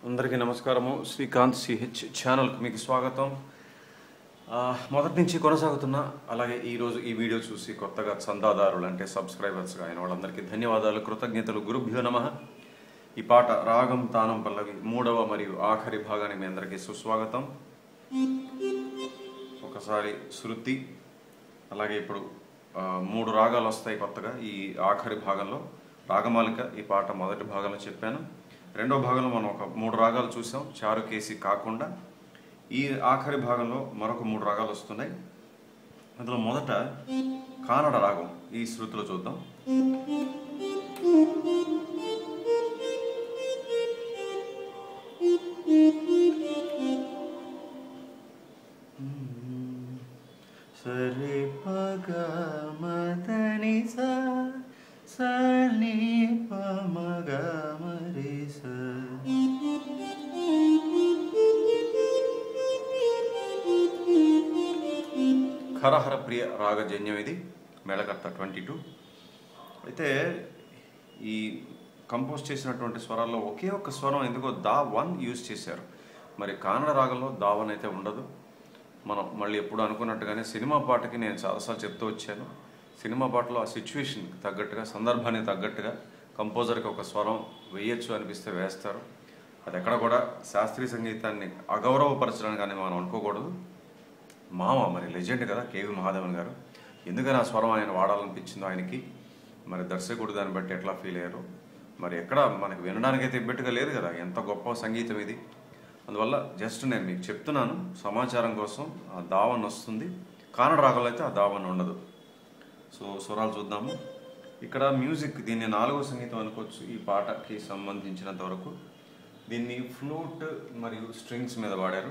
అందరికీ నమస్కారము శ్రీకాంత్ సిహెచ్ ఛానల్కి మీకు స్వాగతం ఆ, మొదటి నుంచి కొనసాగుతున్న అలాగే ఈరోజు ఈ వీడియో చూసి కొత్తగా చందాదారులు అంటే సబ్స్క్రైబర్స్గా అయిన వాళ్ళందరికీ ధన్యవాదాలు కృతజ్ఞతలు గురుభ్యో నమ ఈ పాట రాగం తానం పల్లవి మూడవ మరియు ఆఖరి భాగానికి మీ అందరికీ సుస్వాగతం ఒకసారి శృతి అలాగే ఇప్పుడు ఆ, మూడు రాగాలు వస్తాయి కొత్తగా ఈ ఆఖరి భాగంలో రాగమాలిక ఈ పాట మొదటి భాగంలో చెప్పాను రెండో భాగంలో మనం ఒక మూడు రాగాలు చూసాం చారు కేసి కాకుండా ఈ ఆఖరి భాగంలో మరొక మూడు రాగాలు వస్తున్నాయి అందులో మొదట కానడ రాగం ఈ శృతిలో చూద్దాం సరి పగ మదని సని పమగ మరి ఖరహర ప్రియ రాగజన్యం ఇది మేళకర్త ట్వంటీ టూ అయితే ఈ కంపోజ్ చేసినటువంటి స్వరాల్లో ఒకే ఒక్క స్వరం ఎందుకో దా వన్ యూజ్ చేశారు మరి కానడ రాగంలో దా వన్ అయితే ఉండదు మనం మళ్ళీ ఎప్పుడు అనుకున్నట్టుగానే సినిమా పాటకి నేను చాలాసార్లు చెప్తూ వచ్చాను సినిమా పాటలో ఆ సిచ్యువేషన్కి తగ్గట్టుగా సందర్భానికి తగ్గట్టుగా కంపోజర్కి ఒక స్వరం వేయచ్చు అనిపిస్తే వేస్తారు అది ఎక్కడ కూడా శాస్త్రీయ సంగీతాన్ని అగౌరవపరచడానికి కానీ మనం అనుకోకూడదు మామ మరి లెజెండ్ కదా కేవి మహాదేవన్ గారు ఎందుకని ఆ స్వరం ఆయన వాడాలనిపించిందో ఆయనకి మరి దర్శకుడు దాన్ని బట్టి ఎట్లా ఫీల్ అయ్యారు మరి ఎక్కడ మనకి వినడానికైతే ఇబ్బట్టుగా లేదు కదా ఎంత గొప్ప సంగీతం ఇది అందువల్ల జస్ట్ నేను మీకు చెప్తున్నాను సమాచారం కోసం ఆ దావన్ వస్తుంది కానడ రాగంలో అయితే ఆ దావన్ ఉండదు సో స్వరాలు చూద్దాము ఇక్కడ మ్యూజిక్ దీన్ని నాలుగో సంగీతం అనుకోవచ్చు ఈ పాటకి సంబంధించినంత వరకు దీన్ని ఫ్లూట్ మరియు స్ట్రింగ్స్ మీద వాడారు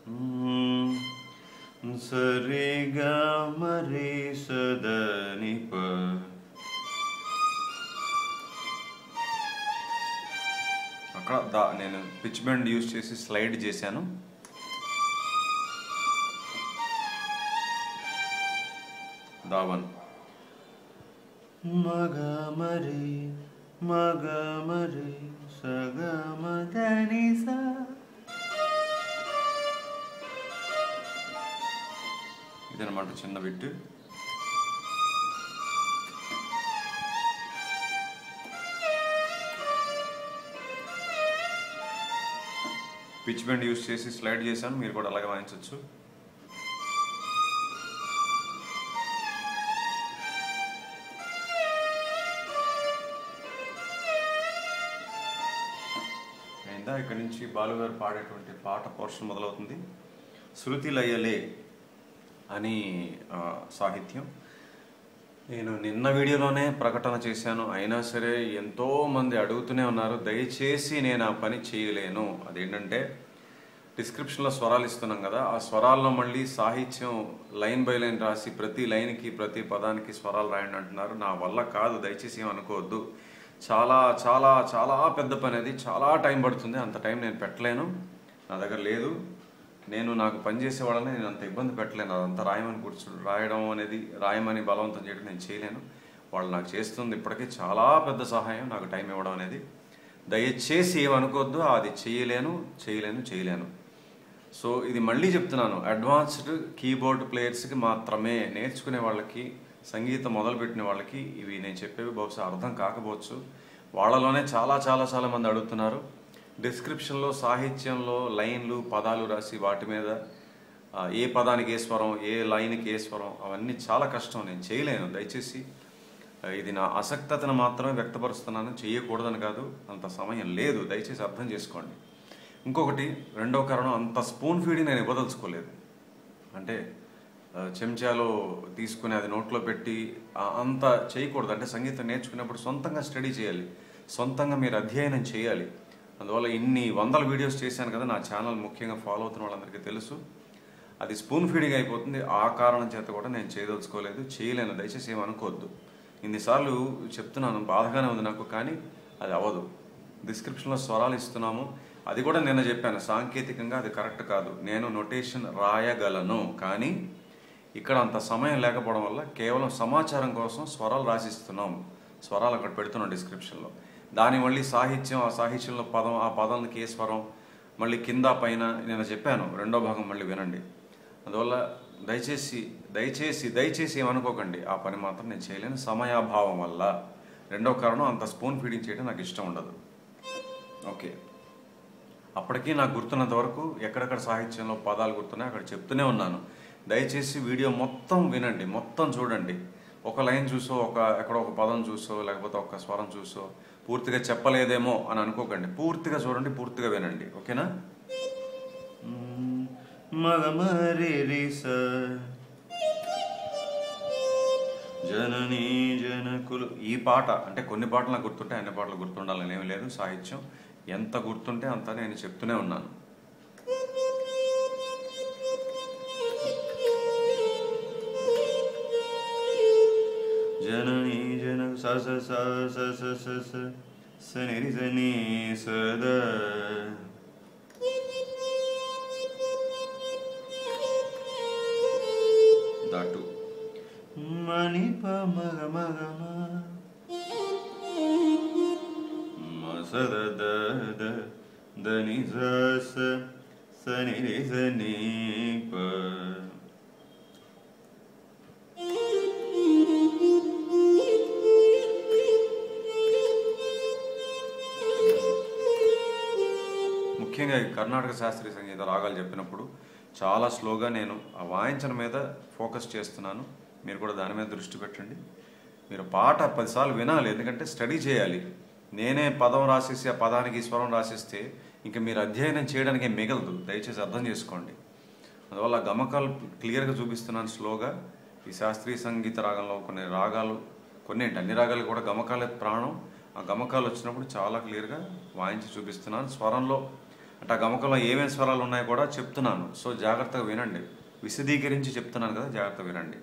సరిగా మరి సదని ప అక్కడ దా నేను పిచ్ బెండ్ యూజ్ చేసి స్లైడ్ చేశాను దావన్ మగ మరి మగ మరి సగ మదని సా ఇదనమాట చిన్న బిట్ పిచ్ బెండ్ యూస్ చేసి స్లైడ్ చేశాను మీరు కూడా అలాగే వాయించవచ్చు అయిందా ఇక్కడి నుంచి బాలుగారు పాడేటువంటి పాట పోర్షన్ మొదలవుతుంది శృతి లయలే అని ఆ, సాహిత్యం నేను నిన్న వీడియోలోనే ప్రకటన చేశాను అయినా సరే ఎంతో మంది అడుగుతూనే ఉన్నారు దయచేసి నేను ఆ పని చేయలేను అదేంటంటే డిస్క్రిప్షన్లో స్వరాలు ఇస్తున్నాం కదా ఆ స్వరాల్లో మళ్ళీ సాహిత్యం లైన్ బై లైన్ రాసి ప్రతి లైన్కి ప్రతి పదానికి స్వరాలు రాయండి అంటున్నారు నా వల్ల కాదు దయచేసి ఏం అనుకోవద్దు చాలా చాలా చాలా పెద్ద పని అది చాలా టైం పడుతుంది అంత టైం నేను పెట్టలేను నా దగ్గర లేదు నేను నాకు పనిచేసే వాళ్ళని నేను అంత ఇబ్బంది పెట్టలేను అదంతా రాయమని కూర్చో రాయడం అనేది రాయమని బలవంతం చేయడం నేను చేయలేను వాళ్ళు నాకు చేస్తుంది ఇప్పటికీ చాలా పెద్ద సహాయం నాకు టైం ఇవ్వడం అనేది దయచేసి ఏమనుకోవద్దు అది చేయలేను చేయలేను చేయలేను సో ఇది మళ్ళీ చెప్తున్నాను అడ్వాన్స్డ్ కీబోర్డ్ ప్లేయర్స్కి మాత్రమే నేర్చుకునే వాళ్ళకి సంగీతం మొదలుపెట్టిన వాళ్ళకి ఇవి నేను చెప్పేవి బహుశా అర్థం కాకపోవచ్చు వాళ్ళలోనే చాలా చాలా చాలా మంది అడుగుతున్నారు డిస్క్రిప్షన్లో సాహిత్యంలో లైన్లు పదాలు రాసి వాటి మీద ఆ, ఏ పదానికి ఏ స్వరం ఏ లైన్కి ఏ స్వరం అవన్నీ చాలా కష్టం నేను చేయలేను దయచేసి ఆ, ఇది నా ఆసక్తతను మాత్రమే వ్యక్తపరుస్తున్నాను చేయకూడదని కాదు అంత సమయం లేదు దయచేసి అర్థం చేసుకోండి ఇంకొకటి రెండవ కారణం అంత స్పూన్ ఫీడింగ్ నేను ఇవ్వదలుచుకోలేదు అంటే ఆ, చెంచాలో తీసుకుని అది నోట్లో పెట్టి ఆ, అంత చేయకూడదు అంటే సంగీతం నేర్చుకునేప్పుడు సొంతంగా స్టడీ చేయాలి సొంతంగా మీరు అధ్యయనం చేయాలి అందువల్ల ఇన్ని వందల వీడియోస్ చేశాను కదా నా ఛానల్ ముఖ్యంగా ఫాలో అవుతున్న వాళ్ళందరికీ తెలుసు అది స్పూన్ ఫీడింగ్ అయిపోతుంది ఆ కారణం చేత కూడా నేను చేయదలుచుకోలేదు చేయలేను దయచేసి ఏమనుకోవద్దు ఇన్నిసార్లు చెప్తున్నాను బాధగానే ఉంది నాకు కానీ అది అవ్వదు డిస్క్రిప్షన్లో స్వరాలు ఇస్తున్నాము అది కూడా నిన్న చెప్పాను సాంకేతికంగా అది కరెక్ట్ కాదు నేను నొటేషన్ రాయగలను కానీ ఇక్కడ అంత సమయం లేకపోవడం వల్ల కేవలం సమాచారం కోసం స్వరాలు రాసిస్తున్నాం స్వరాలు అక్కడ పెడుతున్నాం డిస్క్రిప్షన్లో దాని మళ్ళీ సాహిత్యం ఆ సాహిత్యంలో పదం ఆ పదానికి ఏ స్వరం మళ్ళీ కింద పైన నేను చెప్పాను రెండో భాగం మళ్ళీ వినండి అందువల్ల దయచేసి దయచేసి దయచేసి ఏమనుకోకండి ఆ పని మాత్రం నేను చేయలేను సమయాభావం వల్ల రెండో కారణం అంత స్పూన్ ఫీడింగ్ చేయడం నాకు ఇష్టం ఉండదు ఓకే అప్పటికీ నాకు గుర్తున్నంత వరకు ఎక్కడెక్కడ సాహిత్యంలో పదాలు గుర్తున్నాయి అక్కడ చెప్తూనే ఉన్నాను దయచేసి వీడియో మొత్తం వినండి మొత్తం చూడండి ఒక లైన్ చూసో ఒక ఎక్కడ ఒక పదం చూసో లేకపోతే ఒక స్వరం చూసో పూర్తిగా చెప్పలేదేమో అని అనుకోకండి పూర్తిగా చూడండి పూర్తిగా వినండి ఓకేనా మగమరి జననీ జనకులు ఈ పాట అంటే కొన్ని పాటలు నాకు గుర్తుంటే అన్ని పాటలు గుర్తుండాలని ఏమీ లేదు సాహిత్యం ఎంత గుర్తుంటే అంత నేను చెప్తూనే ఉన్నాను జననీ జన స స స స స స స స నిరి స ని స ద దాటు మణి ప మగ మగ మ మ స ద ద ద ద ని స స స ని రి స ని ప ముఖ్యంగా ఈ కర్ణాటక శాస్త్రీయ సంగీత రాగాలు చెప్పినప్పుడు చాలా స్లోగా నేను ఆ వాయించడం మీద ఫోకస్ చేస్తున్నాను మీరు కూడా దాని మీద దృష్టి పెట్టండి మీరు పాట పదిసార్లు వినాలి ఎందుకంటే స్టడీ చేయాలి నేనే పదం రాసేసి ఆ పదానికి స్వరం రాసిస్తే ఇంకా మీరు అధ్యయనం చేయడానికి ఏం మిగలదు దయచేసి అర్థం చేసుకోండి అందువల్ల గమకాలు క్లియర్గా చూపిస్తున్నాను స్లోగా ఈ శాస్త్రీయ సంగీత రాగంలో కొన్ని రాగాలు కొన్ని ఏంటి అన్ని రాగాలు కూడా గమకాలే ప్రాణం ఆ గమకాలు వచ్చినప్పుడు చాలా క్లియర్గా వాయించి చూపిస్తున్నాను స్వరంలో అంటే ఆ గమకంలో ఏమేమి స్వరాలు ఉన్నాయో కూడా చెప్తున్నాను సో జాగ్రత్తగా వినండి విశదీకరించి చెప్తున్నాను కదా జాగ్రత్తగా వినండి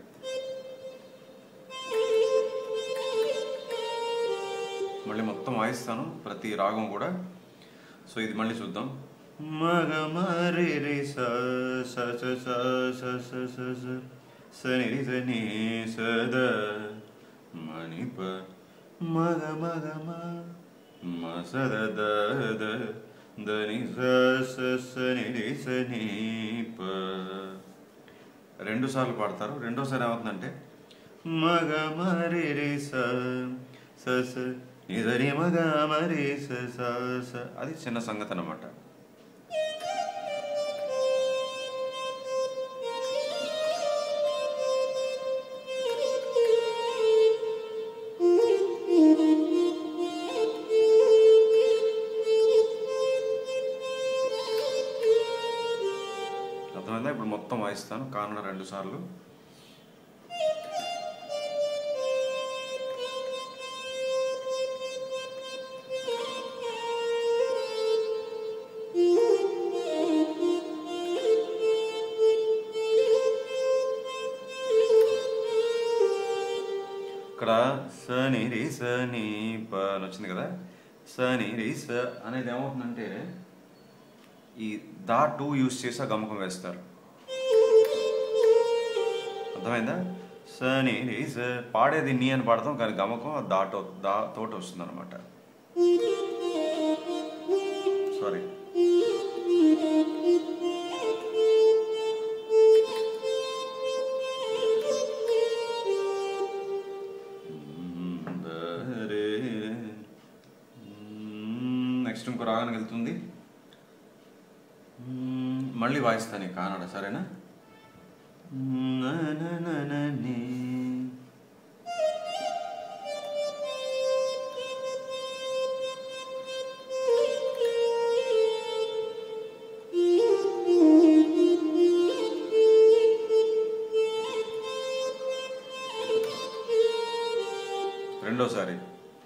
మళ్ళీ మొత్తం వాయిస్తాను ప్రతి రాగం కూడా సో ఇది మళ్ళీ చూద్దాం మగ మరి రి స స స స స స స స స ని రి స ని స ద మణి ప మగ మగ మ మ స ద ద ద ద ని స స స ని రి స ని ప రెండు సార్లు పాడతారు రెండోసారి ఏమవుతుందంటే మగ మరి రి స స స నిదరి మగ మరి స స స అది చిన్న సంగతి అన్నమాట అర్థమైందా ఇప్పుడు మొత్తం వాయిస్తాను కానుడ రెండు సార్లు ఇక్కడ సని రి సని ప అని వచ్చింది కదా సని రి స అనేది ఏమవుతుందంటే ఈ దా టూ యూస్ చేసి ఆ గమకం వేస్తారు అర్థమైందా సని రి స పాడేది నీ అని పాడతాం కానీ గమకం ఆ దాటో దా తోట వస్తుంది అనమాట సారీ నెక్స్ట్ ఇంకో రాగానికి వెళ్తుంది మ్మ్, మళ్ళీ వాయిస్తాను ఈ కానడ సరేనా నా, నా, నా, నా, నీ. రెండోసారి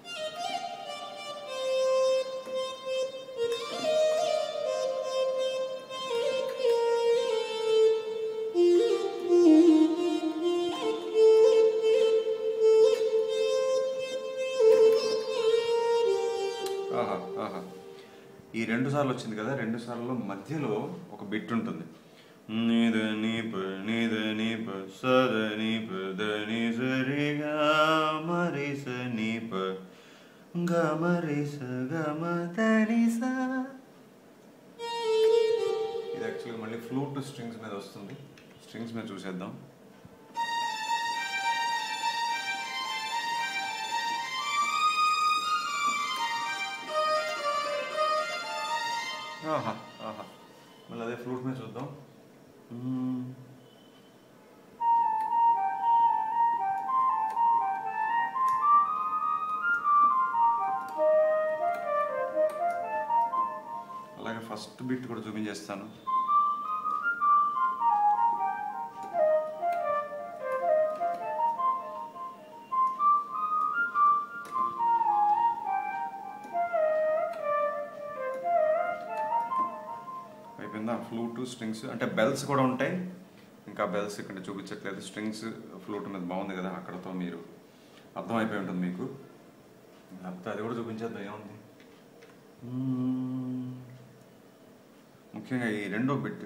ఆహా ఆహా ఈ రెండు సార్లు వచ్చింది కదా రెండు సార్లు మధ్యలో ఒక బిట్ ఉంటుంది నిద నీప నిద నీప సద నీప ద ని సరిగా మరి స నీప గమరి గమ తనిసా ఇది యాక్చువల్గా మళ్ళీ ఫ్లూట్ స్ట్రింగ్స్ మీద వస్తుంది స్ట్రింగ్స్ మీద చూసేద్దాం ఆహా ఆహా మళ్ళీ అదే ఫ్లూట్ మీద చూద్దాం మ్మ్. అలాగే ఫస్ట్ బిట్ కూడా చూపించేస్తాను అయిపోయిందా ఫ్లూట్ స్ట్రింగ్స్ అంటే బెల్స్ కూడా ఉంటాయి ఇంకా బెల్స్ ఇక్కడ చూపించట్లేదు స్ట్రింగ్స్ ఫ్లూట్ మీద బాగుంది కదా అక్కడతో మీరు అర్థమైపోయి ఉంటుంది మీకు లేకపోతే అది కూడా చూపించేద్దాం ఏముంది మ్మ్. ముఖ్యంగా ఈ రెండో బిట్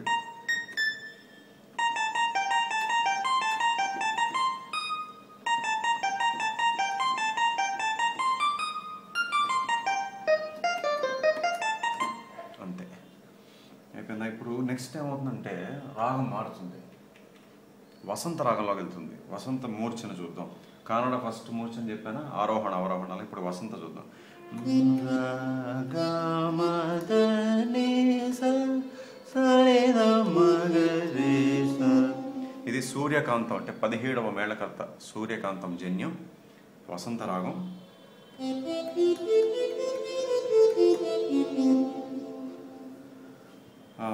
అంతే అయిపోయిందా ఇప్పుడు నెక్స్ట్ ఏమవుతుందంటే రాగం మారుతుంది వసంత రాగంలోకి వెళ్తుంది వసంత మూర్ఛన చూద్దాం కన్నడ ఫస్ట్ మూర్ఛన చెప్పాను ఆరోహణ అవరోహణాలు ఇప్పుడు వసంత చూద్దాం ఇది సూర్యకాంతం అంటే పదిహేడవ మేళకర్త సూర్యకాంతం జన్యం వసంత రాగం ఆ,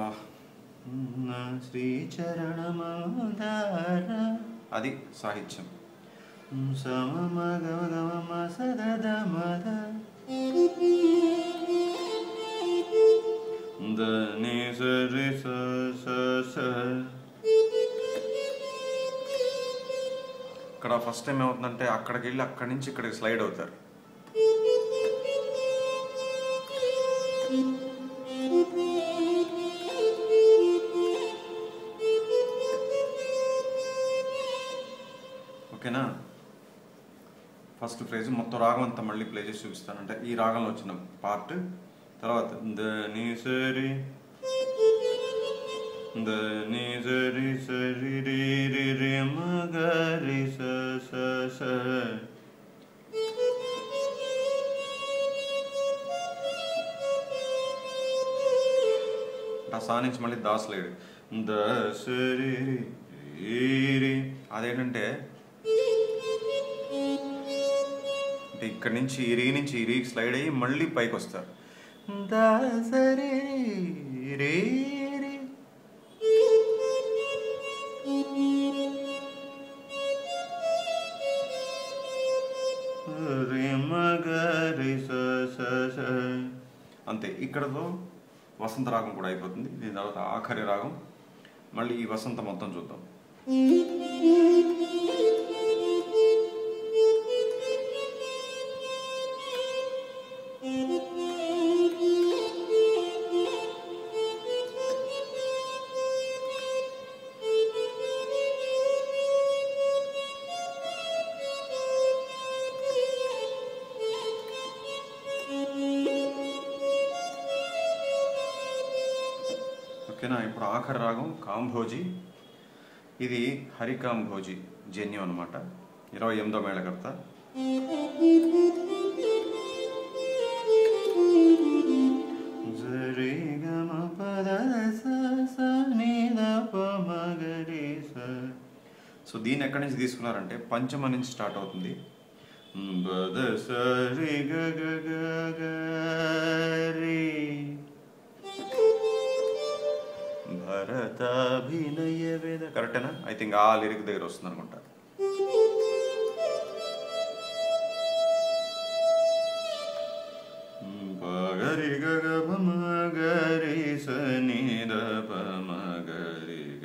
శ్రీచరణమాధార అది సాహిత్యం సమమ గమ గమ మ సదద మద ద ని స రి స స స. ఇక్కడ ఫస్ట్ టైం ఏమవుతుందంటే అక్కడికి వెళ్ళి అక్కడి నుంచి ఇక్కడికి స్లైడ్ అవుతారు ఓకేనా ఫస్ట్ ఫ్రేజ్ మొత్తం రాగం అంతా మళ్ళీ ప్లే చేసి చూపిస్తాను అంటే ఈ రాగంలో వచ్చిన పార్ట్ తర్వాత ద ని సరి ద ని సరి సరి రి రి రి మ గ రి స స స ఆ సా నుంచి మళ్ళీ దాస్ లేడు ద సరి రి రి రి అదేంటంటే అంటే ఇక్కడ నుంచి ఈ రీ నుంచి ఈ రీకి స్లైడ్ అయ్యి మళ్ళీ పైకి వస్తారు దా సరి రే రే రే మగ రే స స స. అంతే ఇక్కడతో వసంత రాగం కూడా అయిపోతుంది దీని తర్వాత ఆఖరి రాగం మళ్ళీ ఈ వసంత మొత్తం చూద్దాం ఓకేనా ఇప్పుడు ఆఖరి రాగం కాంభోజి ఇది హరికాంభోజి జన్యం అనమాట ఇరవై ఎనిమిదో మేళకర్త జరి గమ పద స స ని ద ప మ గ రి స. సో దీన్ని ఎక్కడి నుంచి తీసుకున్నారంటే పంచమ నుంచి స్టార్ట్ అవుతుంది బద స రి గ గ గ గ రి భరతాభినయ వేద కరెక్టేనా ఐ థింక్ ఆ లిరిక్ దగ్గర వస్తుంది అనుకుంటా పగరి గగ పమ గరి సని ద పమ గరి గ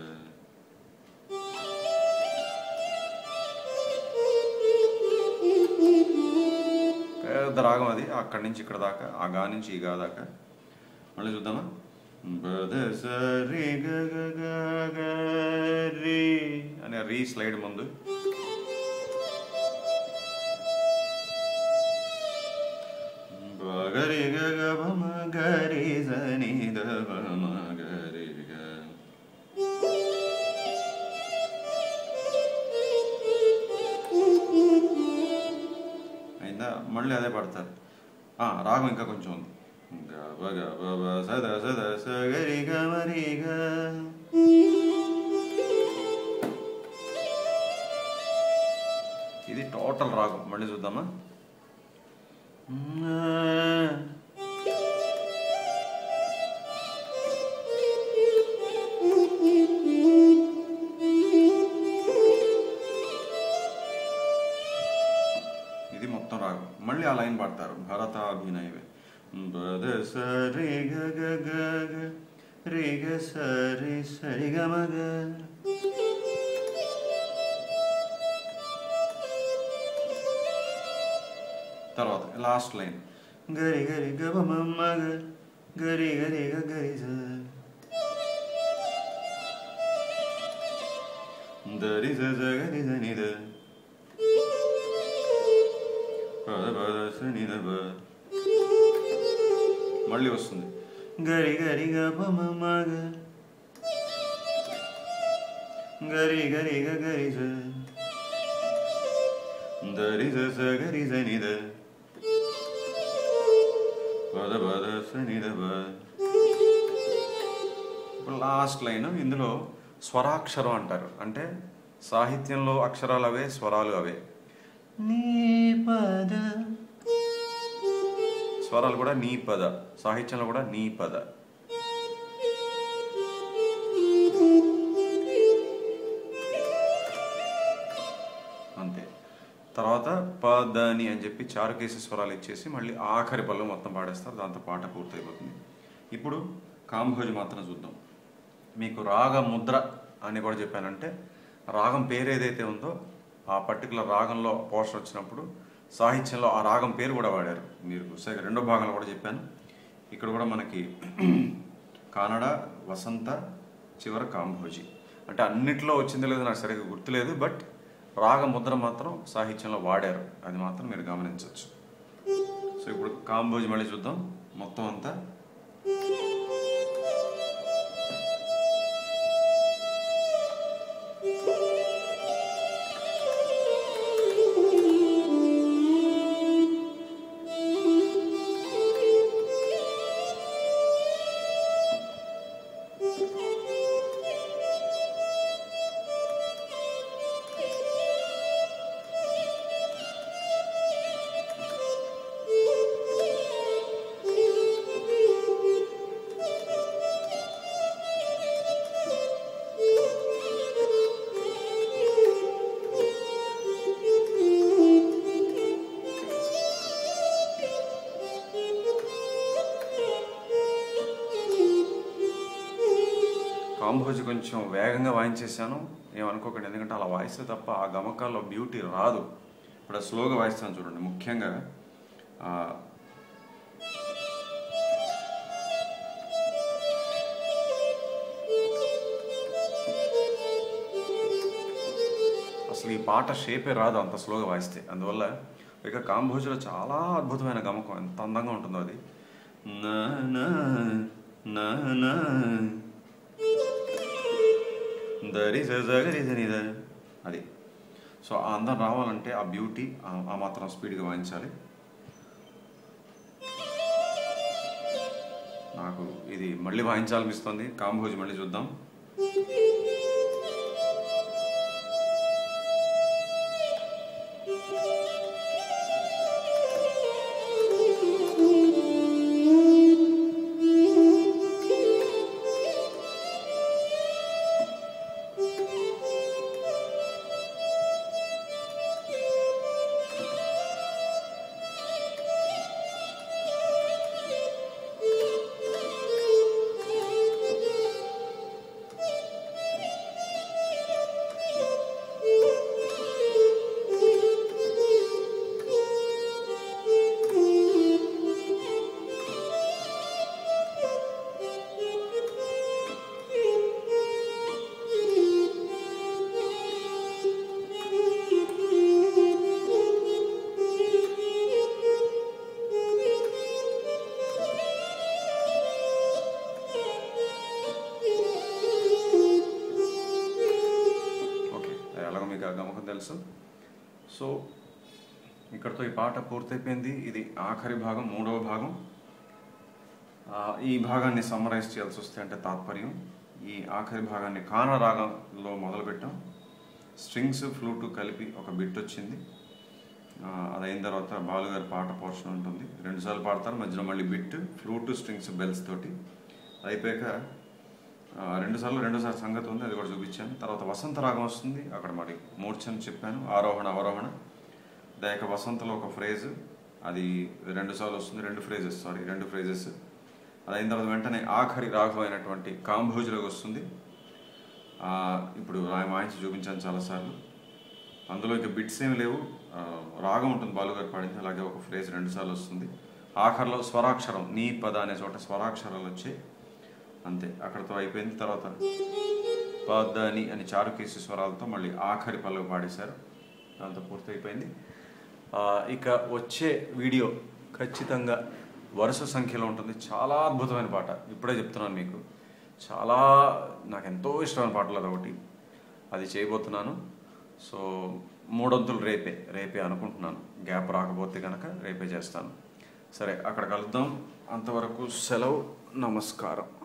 పెద్ద రాగం అది అక్కడి నుంచి ఇక్కడ దాకా ఆ గా నుంచి ఈ గా దాకా మళ్ళీ చూద్దామా బద స రి గ గ గ గ రి అనే రీ స్లైడ్ ముందు గరి గ గ బ మ గరి స ని ద బ మ గరి గ అయిందా మళ్ళీ అదే పడతారు ఆ, రాగం ఇంకా కొంచెం ఉంది గ బ గ బ బ స ద స ద స గరి గ మరి గ ఇది టోటల్ రాగం మళ్ళీ చూద్దామా ఇది మొత్తం రాగం మళ్ళీ ఆ లైన్ పాడతారు భరతాభినయవే బద సరి గ గ గ గ రి గ సరి సరి గ మ గ తర్వాత లాస్ట్ లైన్ గరి గరి గ బ మ మ గ గరి గరి గ గరి స దరి స స గరి స ని ద పద పద స ని ద బ మళ్ళీ వస్తుంది గరి గరి గ ప మ మ గ గరి గరి గ గరి స దరి స స గరి స ని ద పద పద స ని ద బ ఇప్పుడు లాస్ట్ లైన్ ఇందులో స్వరాక్షరం అంటారు అంటే సాహిత్యంలో అక్షరాలు అవే స్వరాలు అవే నీ పద స్వరాలు కూడా నీ పద సాహిత్యంలో కూడా నీ పద అంతే తర్వాత పదని అని చెప్పి చారుకేసి స్వరాలు ఇచ్చేసి మళ్ళీ ఆఖరి పళ్ళు మొత్తం పాడేస్తారు దాంతో పాట పూర్తయిపోతుంది ఇప్పుడు కాంభోజి మాత్రం చూద్దాం మీకు రాగ ముద్ర అని కూడా చెప్పానంటే రాగం పేరు ఏదైతే ఉందో ఆ పర్టికులర్ రాగంలో పోషన్ వచ్చినప్పుడు సాహిత్యంలో ఆ రాగం పేరు కూడా వాడారు మీరు సరిగ్గా రెండో భాగంలో కూడా చెప్పాను ఇక్కడ కూడా మనకి కానడ వసంత చివర కాంభోజి అంటే అన్నిట్లో వచ్చిందో లేదో నాకు సరిగ్గా గుర్తులేదు బట్ రాగ ముద్ర మాత్రం సాహిత్యంలో వాడారు అది మాత్రం మీరు గమనించవచ్చు సో ఇప్పుడు కాంభోజి మళ్ళీ చూద్దాం మొత్తం అంతా కాంబోజ్ కొంచెం వేగంగా వాయించేసాను ఏమనుకోకండి ఎందుకంటే అలా వాయిస్తే తప్ప ఆ గమకాల్లో బ్యూటీ రాదు ఇప్పుడు స్లోగా వాయిస్తాను చూడండి ముఖ్యంగా ఆ, అసలు ఈ పాట షేపే రాదు అంత స్లోగా వాయిస్తే అందువల్ల ఇక కాంబోజ్లో చాలా అద్భుతమైన గమకం ఎంత అందంగా ఉంటుందో అది నా నా నా నా దరి జగరి ధనిద అది సో ఆ అందం రావాలంటే ఆ బ్యూటీ ఆ- ఆ మాత్రం స్పీడ్గా వాయించాలి నాకు ఇది మళ్ళీ వాయించాలనిపిస్తుంది కాంబోజ్ మళ్ళీ చూద్దాం తెలుసు సో ఇక్కడతో ఈ పాట పూర్తయిపోయింది ఇది ఆఖరి భాగం మూడవ భాగం ఆ, ఈ భాగాన్ని సమ్మరైజ్ చేయాల్సి వస్తే అంటే తాత్పర్యం ఈ ఆఖరి భాగాన్ని కాన రాగంలో మొదలుపెట్టాం స్ట్రింగ్స్ ఫ్లూటు కలిపి ఒక బిట్ వచ్చింది ఆ, అది అయిన తర్వాత బాలుగారి పాట పోర్షన్ ఉంటుంది రెండుసార్లు పాడతారు మధ్యలో మళ్ళీ బిట్ ఫ్లూటు స్ట్రింగ్స్ బెల్స్ తోటి అయిపోయాక ఆ, రెండుసార్లు రెండోసారి సంగతి ఉంది అది కూడా చూపించాను తర్వాత వసంత రాగం వస్తుంది అక్కడ మరి మూర్ఛని చెప్పాను ఆరోహణ అవరోహణ దాక వసంతలో ఒక ఫ్రేజ్ అది రెండు సార్లు వస్తుంది రెండు ఫ్రేజెస్ సారీ రెండు ఫ్రేజెస్ అది అయిన తర్వాత వెంటనే ఆఖరి రాగం అయినటువంటి కాంభోజులకు వస్తుంది ఆ, ఇప్పుడు ఆయన వాయించి చూపించాను చాలాసార్లు అందులో ఇక బిట్స్ ఏమి లేవు ఆ, రాగం ఉంటుంది బాలుగారు పాడింది అలాగే ఒక ఫ్రేజ్ రెండు సార్లు వస్తుంది ఆఖరిలో స్వరాక్షరం నీ పద అనే చోట స్వరాక్షరాలు వచ్చాయి అంతే అక్కడతో అయిపోయింది తర్వాత పదని అని చారుకేసి స్వరాలతో మళ్ళీ ఆఖరి పల్లవి పాడేశారు దాంతో పూర్తయిపోయింది ఆ, ఇక వచ్చే వీడియో ఖచ్చితంగా వరుస సంఖ్యలో ఉంటుంది చాలా అద్భుతమైన పాట ఇప్పుడే చెప్తున్నాను మీకు చాలా నాకు ఎంతో ఇష్టమైన పాటలు అదొకటి అది చేయబోతున్నాను సో మూడొంతులు రేపే రేపే అనుకుంటున్నాను గ్యాప్ రాకపోతే కనుక రేపే చేస్తాను సరే అక్కడ కలుద్దాం అంతవరకు సెలవు నమస్కారం